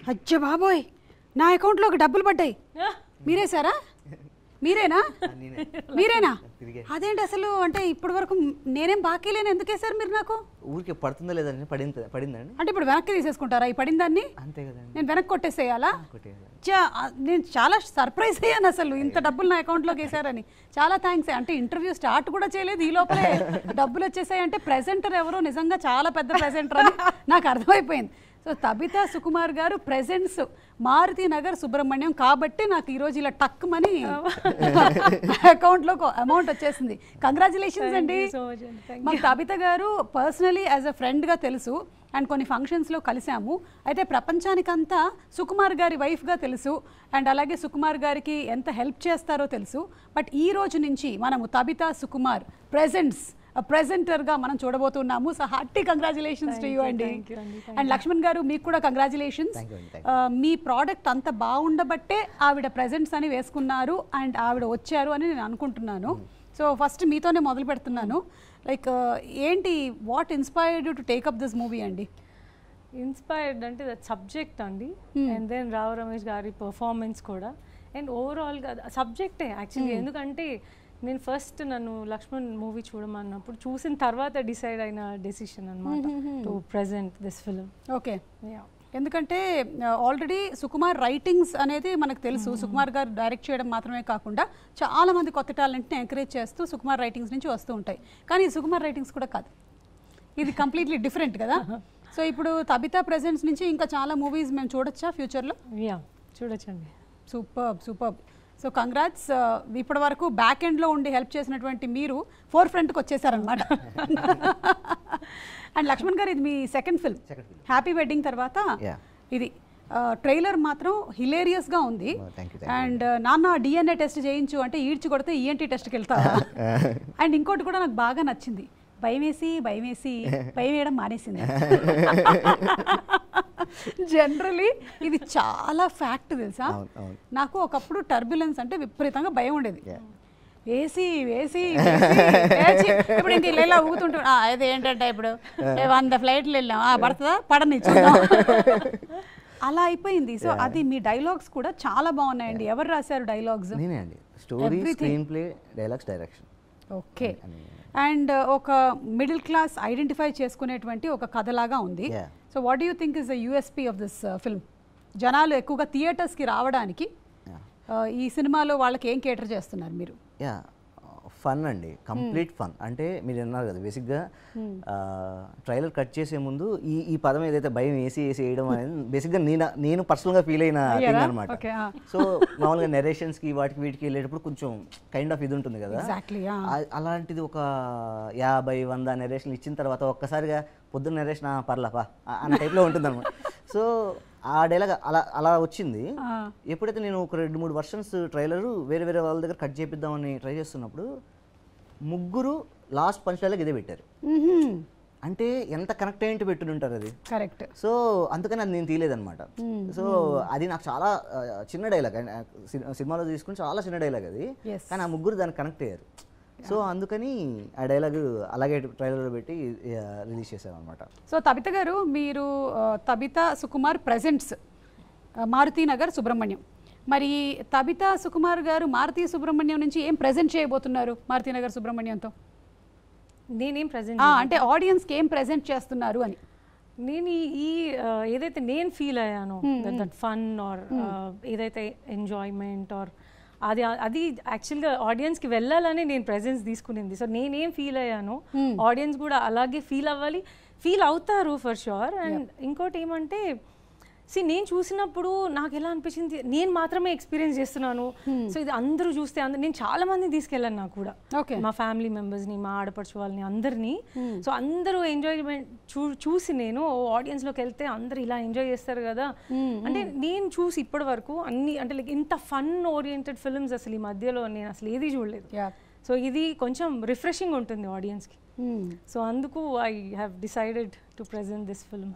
అచ్చ బాబోయ్ నా అకౌంట్లోకి డబ్బులు పడ్డాయి మీరేసారా మీరేనా నేనే మీరేనా తిరిగే అదేంటి అసలు అంటే ఇప్పటి వరకు నేనేం బాకీ లేని ఎందుకు వేశారు మీరు నాకు ఊరికే పడుతుందా లేదండి పడింది పడిందండి అంటే ఇప్పుడు వెనక్కి తీసేసుకుంటారా ఈ పడిన దాన్ని అంతే కదండి నేను వెనక్కి కొట్టేసేయాలా కొట్టేయాలి చా నేను చాలా సర్ప్రైజ్ అయ్యాను అసలు ఇంత డబ్బులు నా అకౌంట్లోకి వేసారని చాలా థ్యాంక్స్ అంటే ఇంటర్వ్యూ స్టార్ట్ కూడా చేయలేదు ఈ లోపలే డబ్బులు వచ్చేసాయి అంటే ప్రెజెంటర్ ఎవరో నిజంగా చాలా పెద్ద ప్రెజెంటర్ అని నాకు అర్థమైపోయింది సో తబితా సుకుమార్ గారు ప్రెజెంట్స్ మారుతి నగర్ సుబ్రహ్మణ్యం కాబట్టి నాకు ఈరోజు ఇలా టక్మని అకౌంట్లో అమౌంట్ వచ్చేసింది కంగ్రాచులేషన్స్ అండి so much అండి. Thank మాకు తబిత గారు పర్సనలీ యాజ్ అ ఫ్రెండ్గా తెలుసు అండ్ కొన్ని ఫంక్షన్స్లో కలిసాము అయితే ప్రపంచానికంతా సుకుమార్ గారి వైఫ్గా తెలుసు అండ్ అలాగే సుకుమార్ గారికి ఎంత హెల్ప్ చేస్తారో తెలుసు బట్ ఈ రోజు నుంచి మనము తబిత సుకుమార్ ప్రెజెంట్స్ ప్రెజెంటర్గా మనం చూడబోతున్నాము so hearty congratulations to Thank you you, అండి thank you అండి, thank అండ్ లక్ష్మణ్ గారు మీకు కూడా కంగ్రాచులేషన్స్ Thank you అండి, thank మీ ప్రోడక్ట్ అంత బాగుండబట్టే ఆవిడ ప్రెజెంట్స్ అని వేసుకున్నారు అండ్ ఆవిడ వచ్చారు అని నేను అనుకుంటున్నాను సో ఫస్ట్ మీతోనే మొదలు పెడుతున్నాను లైక్ ఏంటి what inspired to take up this movie అండి ఇన్స్పైర్డ్ అంటే దట్ సబ్జెక్ట్ అండి అండ్ దెన్ రావు రమేష్ గారి పర్ఫార్మెన్స్ కూడా అండ్ ఓవరాల్గా సబ్జెక్టే యాక్చువల్లీ ఎందుకంటే నేను ఫస్ట్ నన్ను లక్ష్మణ్ మూవీ చూడమన్నప్పుడు చూసిన తర్వాత డిసైడ్ అయిన డెసిషన్ అనమాట to present this film okay ఎందుకంటే ఆల్రెడీ సుకుమార్ రైటింగ్స్ అనేది మనకు తెలుసు సుకుమార్ గారు డైరెక్ట్ చేయడం మాత్రమే కాకుండా చాలా మంది కొత్త టాలెంట్ని ఎంకరేజ్ చేస్తూ సుకుమార్ రైటింగ్స్ నుంచి వస్తూ ఉంటాయి కానీ ఈ సుకుమార్ రైటింగ్స్ కూడా కాదు ఇది కంప్లీట్లీ డిఫరెంట్ కదా సో ఇప్పుడు తబితా ప్రెజెంట్స్ నుంచి ఇంకా చాలా మూవీస్ మేము చూడొచ్చా ఫ్యూచర్లో యా చూడొచ్చండి సూపర్ సూపర్ సో కంగ్రాట్స్ ఇప్పటి వరకు బ్యాక్ ఎండ్లో ఉండి హెల్ప్ చేసినటువంటి మీరు ఫోర్ ఫ్రంట్కి వచ్చేసారనమాట అండ్ లక్ష్మణ్ గారు ఇది మీ second film Second film. Happy wedding తర్వాత Yeah. ఇది ట్రైలర్ మాత్రం హిలేరియస్గా ఉంది Oh, thank you, thank you. And నాన్న డిఎన్ఏ టెస్ట్ చేయించు అంటే ఈడ్చి కొడితే ఈఎన్టీ టెస్ట్కి వెళ్తావా అండ్ ఇంకోటి కూడా నాకు బాగా నచ్చింది భయం వేసి భయం వేసి భయం వేయడం మానేసింది జనరలీ ఇది చాలా ఫ్యాక్ట్ తెలుసా అవును, అవును. నాకు ఒకప్పుడు టర్బులెన్స్ అంటే విపరీతంగా భయం ఉండేది Yeah. వేసి వేసి వేసి, వేసి. ఇప్పుడు ఇంక ఇలా ఇలా ఊగుతుంటా "ఆ, ఇది ఏంటంటే ఇప్పుడు ఏ వంద ఫ్లైట్లు వెళ్ళాం ఆ, పడుతుందా పడని చూద్దాం అలా అయిపోయింది సో అది మీ డైలాగ్స్ కూడా చాలా బాగున్నాయండి ఎవరు రాశారు డైలాగ్స్ నేనే అండి story Everything. Screen play dialogues direction okay and ఒక మిడిల్ క్లాస్ ఐడెంటిఫై చేసుకునేటువంటి ఒక కథలాగా ఉంది Yeah. So what you think is the USP of this film జనాలు ఎక్కువగా థియేటర్స్కి రావడానికి uh, ఈ సినిమాలో వాళ్ళకి ఏం కేటర్ చేస్తున్నారు మీరు యా ఫన్ అండి కంప్లీట్ ఫన్ అంటే మీరు అన్నారు కదా బేసిక్గా ట్రైలర్ కట్ చేసే ముందు ఈ ఈ పదం ఏదైతే భయం వేసి వేసి వేయడం అనేది బేసిక్గా నేను నేను పర్సనల్గా ఫీల్ అయిన థింగ్ అయ్యారా? అనమాట Okay, ah. సో మామూలుగా నెరేషన్స్కి వాటికి వీటికి వెళ్ళేటప్పుడు కొంచెం కైండ్ ఆఫ్ ఇది ఉంటుంది కదా Exactly, ah. ఆ- అలాంటిది ఒక యాభై వంద నెరేషన్ ఇచ్చిన తర్వాత ఒక్కసారిగా పొద్దున్న నెరేషన్ పర్లాపా అన్న టైప్లో ఉంటుంది అనమాట సో ఆ డైలాగ్ అలా అలా వచ్చింది ఎప్పుడైతే నేను ఒక రెండు మూడు వర్షన్స్ ట్రైలర్ వేరే వేరే వాళ్ళ దగ్గర కట్ చేపిద్దామని ట్రై చేస్తున్నప్పుడు ముగ్గురు లాస్ట్ పంచ్ డైలాగ్ ఇదే పెట్టారు అంటే ఎంత కనెక్ట్ అయ్యింటి పెట్టుని ఉంటారు అది కరెక్ట్ సో అందుకని అది నేను తీయలేదన్నమాట సో అది నాకు చాలా ఆ, చిన్న డైలాగ్ సినిమాలో తీసుకుని చాలా చిన్న డైలాగ్ అది Yes. కానీ ఆ ముగ్గురు దానికి కనెక్ట్ అయ్యారు సో అందుకని ఆ డైలాగ్ అలాగే ట్రైలర్లో పెట్టి రిలీజ్ చేశాను అనమాట సో తబిత గారు మీరు ఆ, తబిత సుకుమార్ ప్రెజెంట్స్ మారుతి నగర్ సుబ్రహ్మణ్యం మరి తబిత సుకుమార్ గారు మారుతి సుబ్రహ్మణ్యం నుంచి ఏం ప్రెజెంట్ చేయబోతున్నారు మారుతి నగర్ సుబ్రహ్మణ్యంతో నేనేం ప్రజెంట్ ఆ, అంటే ఆడియన్స్కి ఏం ప్రెజెంట్ చేస్తున్నారు అని నేను ఈ ఈ ఆ, ఏదైతే నేను ఫీల్ అయ్యానో దట్ ఫన్ ఆర్ ఏదైతే ఎంజాయ్మెంట్ ఆర్ అది అది యాక్చువల్గా ఆడియన్స్కి వెళ్ళాలని నేను ప్రెజెన్స్ తీసుకునింది సో నేనేం ఫీల్ అయ్యానో ఆడియన్స్ కూడా అలాగే ఫీల్ అవ్వాలి ఫీల్ అవుతారు ఫర్ షూర్ అండ్ ఇంకోటి ఏమంటే సి నేను చూసినప్పుడు నాకు ఎలా అనిపించింది నేను మాత్రమే ఎక్స్పీరియన్స్ చేస్తున్నాను సో ఇది అందరూ చూస్తే అందరు నేను చాలా మంది తీసుకెళ్ళాను నాకు కూడా ఓకే మా ఫ్యామిలీ మెంబర్స్ని మా ఆడపడుచు వాళ్ళని అందరినీ సో అందరూ ఎంజాయ్మెంట్ చూ చూసి నేను ఆడియన్స్లోకి వెళ్తే అందరూ ఇలా ఎంజాయ్ చేస్తారు కదా అంటే నేను చూసి ఇప్పటి వరకు అన్ని అంటే లైక్ ఇంత ఫన్ ఓరియంటెడ్ ఫిల్మ్స్ అసలు ఈ మధ్యలో నేను అసలు ఏది చూడలేదు యా సో ఇది కొంచెం రిఫ్రెషింగ్ ఉంటుంది ఆడియన్స్కి సో అందుకు I have decided to present this film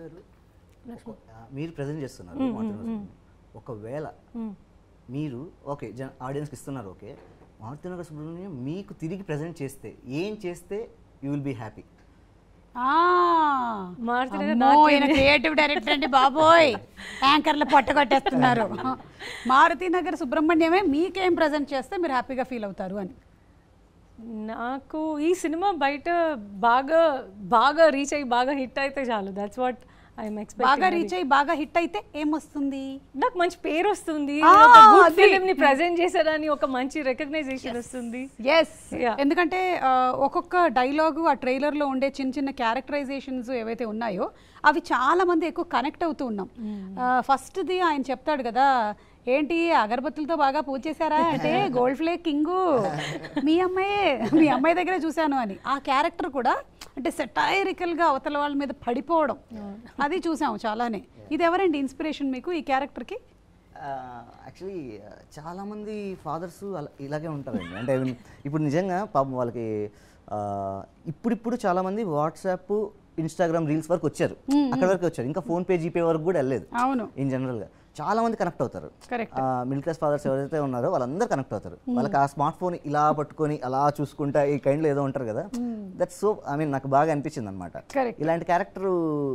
మీరు ప్రజెంట్ చేస్తున్నారు మాతృనగర్ ఒకవేళ మీరు ఓకే జన ఆడియన్స్కి ఇస్తున్నారు ఓకే మారుతినగర్ సుబ్రహ్మణ్యం మీకు తిరిగి ప్రజెంట్ చేస్తే ఏం చేస్తే you will be happy Maruthi Nagar అమ్మో, ఈయన క్రియేటివ్ డైరెక్టర్ అండి బాబోయ్ యాంకర్లు పొట్టగొట్టేస్తున్నారు మారుతి నగర్ సుబ్రహ్మణ్యమే మీకేం ప్రజెంట్ చేస్తే మీరు హ్యాపీగా ఫీల్ అవుతారు అని నాకు ఈ సినిమా బయట బాగా బాగా రీచ్ అయ్యి బాగా హిట్ అయితే చాలు దట్స్ వాట్ ఐఎమ్ ఎక్స్పెక్ట్ బాగా రీచ్ అయ్యి బాగా హిట్ అయితే ఏమొస్తుంది నాకు మంచి పేరు వస్తుంది ఆ, ఒక గుడ్ అది. ఫిలిం ని ప్రెజెంట్ చేశారని ఒక మంచి రికగ్నైజేషన్ వస్తుంది ఎస్ Yeah. ఎందుకంటే ఆ, ఒక్కొక్క డైలాగు ఆ ట్రైలర్ లో ఉండే చిన్న చిన్న క్యారెక్టరైజేషన్స్ ఏవైతే ఉన్నాయో అవి చాలా మంది ఎక్కువ కనెక్ట్ అవుతూ ఉన్నాం ఫస్ట్ ది ఆయన చెప్తాడు కదా ఏంటి అగరబత్తులతో బాగా పూజ చేశారా అంటే గోల్డ్ ఫ్లేక్ కింగు మీ అమ్మాయే మీ అమ్మాయి దగ్గరే చూశాను అని ఆ క్యారెక్టర్ కూడా అంటే సెటైరికల్ గా అవతల వాళ్ళ మీద పడిపోవడం అది చూసాము చాలానే ఇది ఎవరండి ఇన్స్పిరేషన్ మీకు ఈ క్యారెక్టర్ కి యాక్చువల్లీ చాలా మంది ఫాదర్స్ ఇలాగే ఉంటారండి అంటే I mean, ఇప్పుడు నిజంగా పాపం వాళ్ళకి ఆ, ఇప్పుడిప్పుడు చాలా మంది వాట్సాప్ ఇన్స్టాగ్రామ్ రీల్స్ వరకు వచ్చారు అక్కడ వరకు వచ్చారు ఇంకా ఫోన్ పే జీపే వరకు కూడా వెళ్ళలేదు అవును ఇన్ జనరల్గా చాలా మంది కనెక్ట్ అవుతారు Correct. మిడిల్ క్లాస్ ఫాదర్స్ ఎవరైతే ఉన్నారో వాళ్ళందరూ కనెక్ట్ అవుతారు వాళ్ళకి ఆ స్మార్ట్ ఫోన్ ఇలా పట్టుకొని అలా చూసుకుంటా ఈ కైండ్లో ఏదో ఉంటారు కదా దట్స్ సో ఐ మీన్ నాకు బాగా అనిపించింది అనమాట Correct. ఇలాంటి క్యారెక్టర్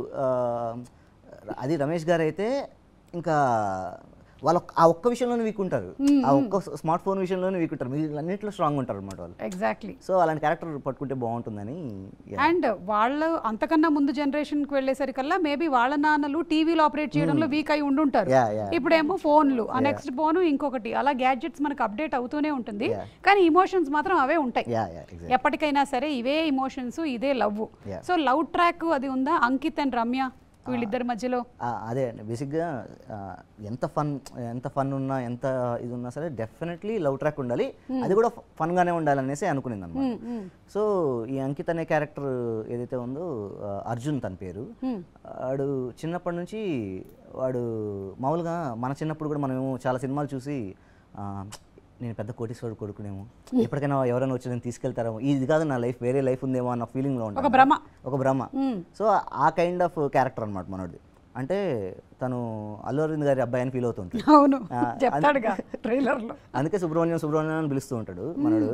అది రమేష్ గారు అయితే ఇంకా వాళ్ళ ఒక్క- ఆ ఒక్క విషయంలోనే వీక్ ఉంటారు ఆ ఒక్క స్మార్ట్ ఫోన్ విషయంలోనే వీక్ ఉంటారు మీరు అన్నింటిలో స్ట్రాంగ్ ఉంటారు అనమాట వాళ్ళు ఎగ్జాక్ట్లీ సో అలాంటి క్యారెక్టర్ పట్టుకుంటే బాగుంటుందని yeah. అండ్ వాళ్ళు అంతకన్నా ముందు జనరేషన్ కి వెళ్ళేసరికల్లా మేబీ వాళ్ళ నాన్నలు టీవీలో ఆపరేట్ చేయడంలో వీక్ అయి ఉండుంటారు Yeah, yeah. ఇప్పుడేమో ఫోన్లు ఆ నెక్స్ట్ ఫోన్ ఇంకొకటి అలా గ్యాడ్జెట్స్ మనకు అప్డేట్ అవుతూనే ఉంటుంది Yeah. కానీ ఇమోషన్స్ మాత్రం అవే ఉంటాయి యా యా ఎగ్జాక్ట్ ఎప్పటికైనా సరే ఇవే ఇమోషన్స్ ఇదే love Yeah. So love track అది ఉందా అంకిత్ అండ్ రమ్య వీళ్ళిద్దరి మధ్యలో ఆ, అదే అండి బేసిక్గా ఆ, ఎంత ఫన్ ఎంత ఫన్ ఉన్నా ఎంత ఇది ఉన్నా సరే డెఫినెట్లీ లవ్ ట్రాక్ ఉండాలి అది కూడా ఫన్గానే ఉండాలి అనేసి అనుకునింది అనమాట సో ఈ అంకిత్ అనే క్యారెక్టర్ ఏదైతే ఉందో ఆ, అర్జున్ తన పేరు వాడు చిన్నప్పటి నుంచి వాడు మామూలుగా మన చిన్నప్పుడు కూడా మనమేమో చాలా సినిమాలు చూసి ఆ, నేను పెద్ద కోటీశ్వరుడు కొడుకునేమో ఎప్పటికైనా ఎవరైనా వచ్చి నేను తీసుకెళ్తారేమో ఇది కాదు నా లైఫ్ వేరే లైఫ్ ఉందేమో అన్న ఫీలింగ్లో ఉంటాను ఒక భ్రమ. ఒక భ్రమ సో ఆ కైండ్ ఆఫ్ క్యారెక్టర్ అనమాట మనోడిది అంటే తను అల్లు అరవింద్ గారి అబ్బాయి అని ఫీల్ అవుతుంటాడు అవును ఆ, చెప్తాడుగా ట్రైలర్ లో అందుకే సుబ్రహ్మణ్యం సుబ్రహ్మణ్యం అని పిలుస్తూ ఉంటాడు మనోడు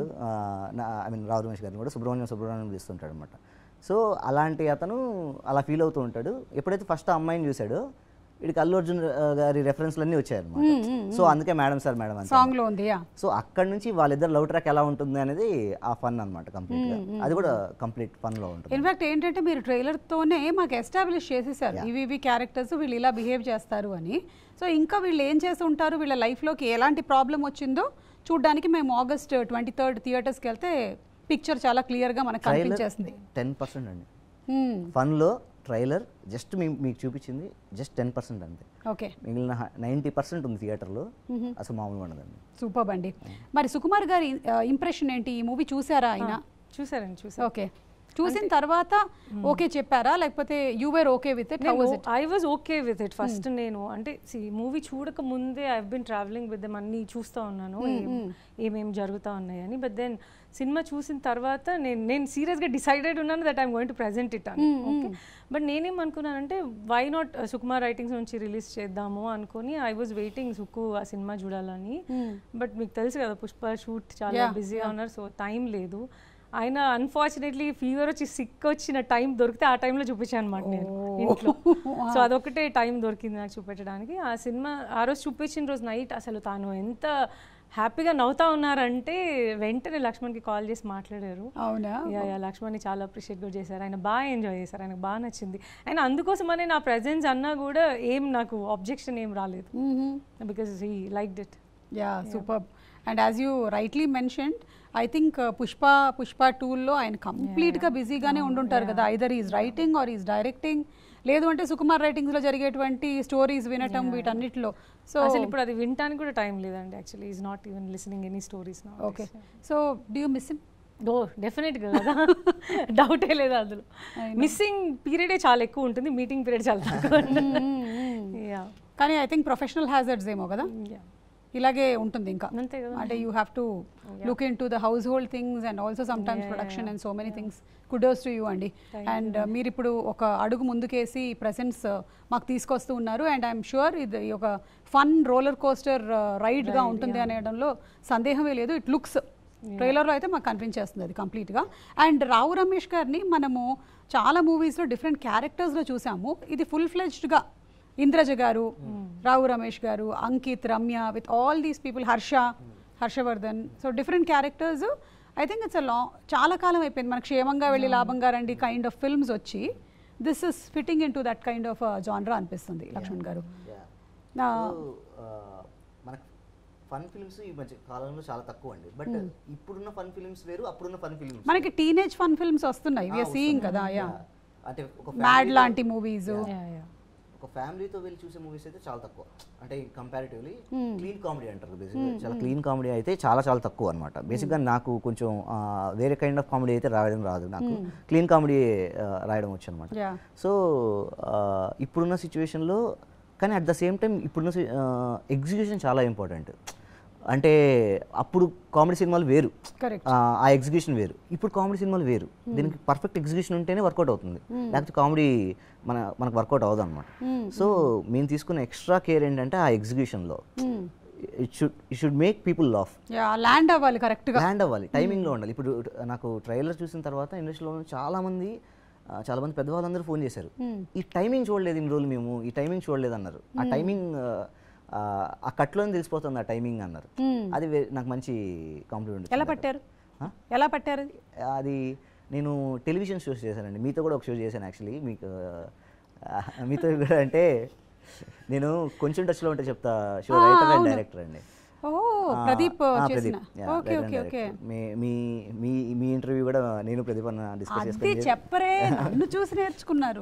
ఐ మీన్ రావు రమేష్ గారిని కూడా సుబ్రహ్మణ్యం సుబ్రహ్మణ్యం అని పిలుస్తుంటాడు అనమాట సో అలాంటి అతను అలా ఫీల్ అవుతూ ఉంటాడు ఎప్పుడైతే ఫస్ట్ ఆ అమ్మాయిని చూశాడో వీడికి అల్లు అర్జున్ ఆ, గారి రెఫరెన్స్లు అన్నీ వచ్చాయన్నమాట సో అందుకే మేడం సార్ మేడం అని సాంగ్ లో ఉంది యా సో అక్కడ నుంచి వాళ్ళిద్దరు లవ్ ట్రాక్ ఎలా ఉంటుంది అనేది ఆ ఫన్ అనమాట కంప్లీట్గా అది కూడా కంప్లీట్ ఫన్లో ఉంటుంది ఇన్ఫాక్ట్ ఏంటంటే మీరు ట్రైలర్ తోనే మాకు ఎస్టాబ్లిష్ చేసేసారు ఇవి ఇవి క్యారెక్టర్స్ వీళ్ళు ఇలా బిహేవ్ చేస్తారు అని సో ఇంకా వీళ్ళు ఏం చేసి ఉంటారు వీళ్ళ లైఫ్లోకి ఎలాంటి ప్రాబ్లం వచ్చిందో చూడడానికి మేము ఆగస్ట్ ట్వంటీ థర్డ్ థియేటర్స్కి వెళ్తే పిక్చర్ చాలా క్లియర్గా మనకు కనిపించేస్తుంది టెన్ పర్సెంట్ అండి Hmm. ఫన్లో ట్రైలర్ జస్ట్ మీ మీకు చూపించింది జస్ట్ టెన్ పర్సెంట్ అంతే ఓకే మిగిలిన నైంటీ పర్సెంట్ ఉంది థియేటర్లో అసలు మామూలుగా ఉండదండి సూపర్ అండి మరి సుకుమార్ గారి ఇంప్రెషన్ ఏంటి ఈ మూవీ చూసారా ఆయన చూసారండి చూసారు ఓకే చూసిన తర్వాత ఓకే చెప్పారా లేకపోతే you were okay with it how was it I was okay with it first నేను అంటే మూవీ చూడక ముందే I been travelling with them అన్ని చూస్తూ ఉన్నాను ఏం- ఏమేం జరుగుతూ ఉన్నాయని బట్ దెన్ సినిమా చూసిన తర్వాత నేను నేను సీరియస్గా డిసైడెడ్ ఉన్నాను that I'm going to present it అని ఓకే బట్ నేనేం అనుకున్నానంటే వై నాట్ సుకుమార్ రైటింగ్స్ నుంచి రిలీజ్ చేద్దాము అనుకొని ఐ వాజ్ వెయిటింగ్ సుకు ఆ సినిమా చూడాలని బట్ మీకు తెలుసు కదా పుష్ప షూట్ చాలా Yeah, బిజీగా ఉన్నారు సో టైం లేదు ఆయన అన్ఫార్చునేట్లీ ఫీవర్ వచ్చి సిక్ వచ్చిన టైం దొరికితే ఆ టైంలో చూపించాను అనమాట నేను ఇంట్లో సో అదొకటే టైం దొరికింది నాకు చూపించడానికి ఆ సినిమా ఆ రోజు చూపించిన రోజు నైట్ అసలు తాను ఎంత హ్యాపీగా నవ్వుతా ఉన్నారంటే వెంటనే లక్ష్మణ్కి కాల్ చేసి మాట్లాడారు అవునా యా యా లక్ష్మణ్ని చాలా అప్రిషియేట్ కూడా చేశారు ఆయన బాగా ఎంజాయ్ చేశారు ఆయనకు బాగా నచ్చింది ఆయన అందుకోసమనే నా ప్రెజెన్స్ అన్నా కూడా ఏం నాకు ఆబ్జెక్షన్ ఏం రాలేదు because he like it yeah super and as you rightly mentioned I think Pushpa Pushpa టూల్లో ఆయన కంప్లీట్గా బిజీగానే ఉండుంటారు కదా either is writing or is directing లేదు అంటే సుకుమార్ రైటింగ్స్లో జరిగేటువంటి స్టోరీస్ వినటం వీటన్నిటిలో సో అసలు ఇప్పుడు అది వినటానికి కూడా టైం లేదండి actually is not even listening any stories okay so do you miss him oh డెఫినెట్గా కదా డౌటే లేదు అందులో మిస్సింగ్ పీరియడే చాలా ఎక్కువ ఉంటుంది మీటింగ్ పీరియడ్ చాలా తక్కువ యా కానీ ఐ థింక్ ప్రొఫెషనల్ హ్యాజర్డ్స్ ఏమో కదా యా ఇలాగే ఉంటుంది ఇంకా అంతే కదా అంటే you have to look into the household things and also sometimes production and so many things kudos to you అండి అండ్ మీరు ఇప్పుడు ఒక అడుగు ముందుకేసి ప్రెసెన్స్ మాకు తీసుకొస్తూ ఉన్నారు అండ్ ఐఎమ్ షూర్ ఇది ఒక ఫన్ రోలర్ కోస్టర్ రైడ్గా ఉంటుంది అనేయడంలో సందేహమే లేదు ఇట్ లుక్స్ ట్రైలర్లో అయితే మాకు కనిపించేస్తుంది అది కంప్లీట్గా అండ్ రావు రమేష్ గారిని మనము చాలా మూవీస్లో డిఫరెంట్ క్యారెక్టర్స్లో చూసాము ఇది ఫుల్ ఫ్లెజ్డ్గా ఇంద్రజ గారు రావు రమేష్ గారు Ankit Ramya with all these people Harsha Harshavardhan so different characters I think it's a long చాలా కాలం అయిపోయింది మనకు క్షేమంగా వెళ్ళి లాభంగా రండి కైండ్ ఆఫ్ ఫిల్మ్స్ వచ్చి this is fitting into that kind of genre అనిపిస్తుంది లక్ష్మణ్ గారు Yeah. నా- So, ఆ, మనకు ఫన్ ఫిల్మ్స్ ఈ మధ్య కాలంలో చాలా తక్కువ అండి బట్ ఇప్పుడున్న ఫన్ ఫిల్మ్స్ వేరు అప్పుడున్న ఫన్ ఫిల్మ్స్ మనకి టీనేజ్ ఫన్ ఫిల్మ్స్ వస్తున్నాయి వీఆర్ సీయింగ్ కదా యా అంటే ఒక మ్యాడ్ family- లాంటి మూవీస్ Yeah, yeah. ఒక ఫ్యామిలీతో వెళ్ళి చూసే మూవీస్ అయితే చాలా తక్కువ అంటే కంపారిటివ్లీ క్లీన్ కామెడీ అంటారు బేసిక్గా చాలా క్లీన్ కామెడీ అయితే చాలా చాలా తక్కువ అనమాట బేసిక్గా నాకు కొంచెం ఆ, వేరే కైండ్ ఆఫ్ కామెడీ అయితే రాయడం రాదు నాకు క్లీన్ కామెడీ రాయడం వచ్చు అనమాట యా సో ఇప్పుడున్న సిచ్యువేషన్లో కానీ అట్ ద సేమ్ టైం ఇప్పుడున్న ఎగ్జిక్యూషన్ చాలా ఇంపార్టెంట్ అంటే అప్పుడు కామెడీ సినిమాలు వేరు కరెక్ట్ ఆ, ఆ ఎగ్జిక్యూషన్ వేరు ఇప్పుడు కామెడీ సినిమాలు వేరు దీనికి పర్ఫెక్ట్ ఎగ్జిక్యూషన్ ఉంటేనే వర్కౌట్ అవుతుంది లేకపోతే కామెడీ మన మనకు వర్కౌట్ అవ్వదు అనమాట సో మేము తీసుకున్న ఎక్స్ట్రా కేర్ ఏంటంటే ఆ ఎగ్జిక్యూషన్లో it should it should make people laugh yeah land అవ్వాలి కరెక్ట్గా ల్యాండ్ అవ్వాలి టైమింగ్లో ఉండాలి ఇప్పుడు నాకు ట్రైలర్ చూసిన తర్వాత ఇండస్ట్రీలో ఉన్న చాలా మంది ఆ, చాలా మంది పెద్దవాళ్ళందరూ ఫోన్ చేశారు ఈ టైమింగ్ చూడలేదు ఇన్ని రోజులు మేము ఈ టైమింగ్ చూడలేదు అన్నారు ఆ టైమింగ్ ఆ కట్లోనే తెలిసిపోతుంది ఆ టైమింగ్ అన్నారు అది వే- నాకు మంచి కాంప్లిమెంట్ ఎలా పట్టారు ఎలా పట్టారు అది నేను టెలివిజన్ షోస్ చేశానండి మీతో కూడా ఒక షో చేశాను యాక్చువల్లీ మీకు ఆ, మీతో కూడా అంటే నేను కొంచెం టచ్లో ఉంటే చెప్తా షో రైటర్ అండ్ డైరెక్టర్ అండి ఓ ఆ, ప్రదీప్ ఆ, చేసిన Pradeep. Yeah, okay writer and okay okay director. మీ- మీ మీ మీ ఇంటర్వ్యూ కూడా నేను ప్రదీప్ అన్న డిస్కస్ అది చేసుకుని చెప్పరే నన్ను చూసి నేర్చుకున్నారు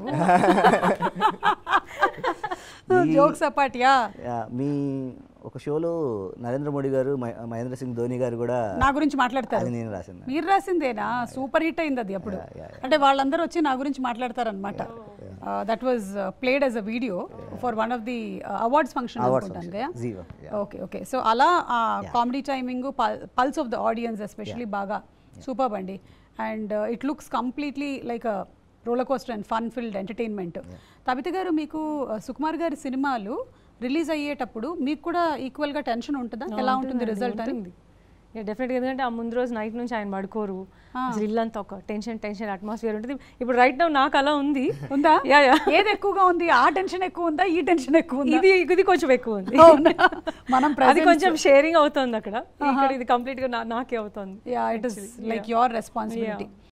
జోక్స్ అపాటియా Yeah, మీ ఒక షోలో నరేంద్ర మోడీ గారు మహే- మహేంద్ర సింగ్ ధోని గారు కూడా నా గురించి మాట్లాడతారు అది నేను రాసింది మీరు రాసిందేనా సూపర్ హిట్ అయింది అది అప్పుడు అంటే వాళ్ళందరూ వచ్చి నా గురించి మాట్లాడతారనమాట that was played as a video for one of the awards function Awards అనుకుంటాను function. కదా Zero, ఓకే ఓకే సో అలా ఆ comedy timing pulse of the audience especially బాగా సూపర్ అండి and it looks completely like roller coaster and fun filled entertainment Tabitha గారు మీకు uh, Sukumar గారి సినిమాలు రిలీజ్ అయ్యేటప్పుడు మీకు కూడా ఈక్వల్ గా టెన్షన్ ఉంటుందా ఎలా ఉంటుంది రిజల్ట్ అని ఉంటుంది డెఫినెట్గా ఎందుకంటే ఆ ముందు రోజు నైట్ నుంచి ఆయన పడుకోరు అసలు ఇల్లంతా ఒక టెన్షన్ టెన్షన్ అట్మాస్ఫియర్ ఉంటుంది ఇప్పుడు రైట్ నౌ నాకు అలా ఉంది ఉందా యా యా ఏది ఎక్కువగా ఉంది ఆ టెన్షన్ ఎక్కువ ఉందా ఈ టెన్షన్ ఎక్కువ ఉందా ఇది ఇది కొంచెం ఎక్కువ ఉంది అవునా? మనం అది presence- కొంచెం షేరింగ్ అవుతుంది అక్కడ ఇక్కడ ఇది కంప్లీట్ గా నా- నాకే అవుతుంది yeah it is like your responsibility